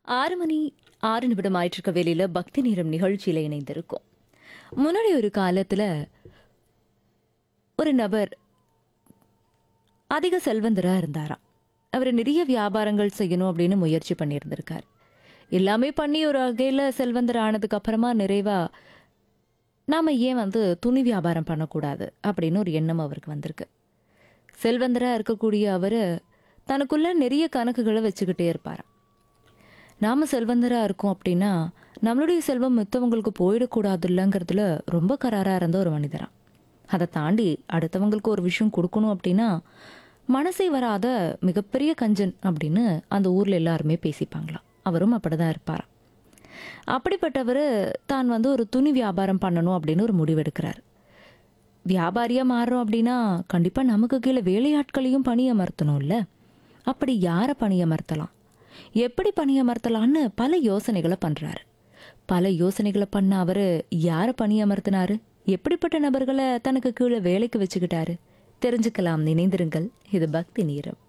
ஆறு மணி ஆறு நிமிடம் ஆயிட்டிருக்க வேலையில பக்தி நேரம் நிகழ்ச்சியில இணைந்திருக்கும் முன்னாடி ஒரு காலத்துல ஒரு நபர் அதிக செல்வந்தரா இருந்தாராம் அவர் நிறைய வியாபாரங்கள் செய்யணும் அப்படின்னு முயற்சி பண்ணியிருந்திருக்கார் எல்லாமே பண்ணி ஒரு வகையில் செல்வந்தர் ஆனதுக்கு அப்புறமா நிறைவா நாம ஏன் வந்து துணி வியாபாரம் பண்ணக்கூடாது அப்படின்னு ஒரு எண்ணம் அவருக்கு வந்திருக்கு செல்வந்தரா இருக்கக்கூடிய அவர் தனக்குள்ள நிறைய கணக்குகளை வச்சுக்கிட்டே இருப்பாராம் நாம செல்வந்தரா இருக்கோம் அப்படின்னா நம்மளுடைய செல்வம் மித்தவங்களுக்கு போயிடக்கூடாதுல்லங்கிறதுல ரொம்ப கராரா இருந்த ஒரு மனிதரா அதை தாண்டி அடுத்தவங்களுக்கு ஒரு விஷயம் கொடுக்கணும் அப்படின்னா மனசே வராத மிகப்பெரிய கஞ்சன் அப்படின்னு அந்த ஊர்ல எல்லாருமே பேசிப்பாங்களாம் அவரும் அப்படிதான் இருப்பாராம் அப்படிப்பட்டவர் தான் வந்து ஒரு துணி வியாபாரம் பண்ணணும் அப்படின்னு ஒரு முடிவெடுக்கிறார் வியாபாரியா மாறுறோம் அப்படின்னா கண்டிப்பா நமக்கு கீழே வேலையாட்களையும் பணியமர்த்தணும்ல அப்படி யாரை பணியமர்த்தலாம் எப்படி பணியமர்த்தலாம்னு பல யோசனைகளை பண்றாரு பல யோசனைகளை பண்ண அவரு யாரை பணியமர்த்தினாரு எப்படிப்பட்ட நபர்களை தனக்கு கீழே வேலைக்கு வச்சுக்கிட்டாரு தெரிஞ்சுக்கலாம் நினைந்திருங்கள் இது பக்தி நேரம்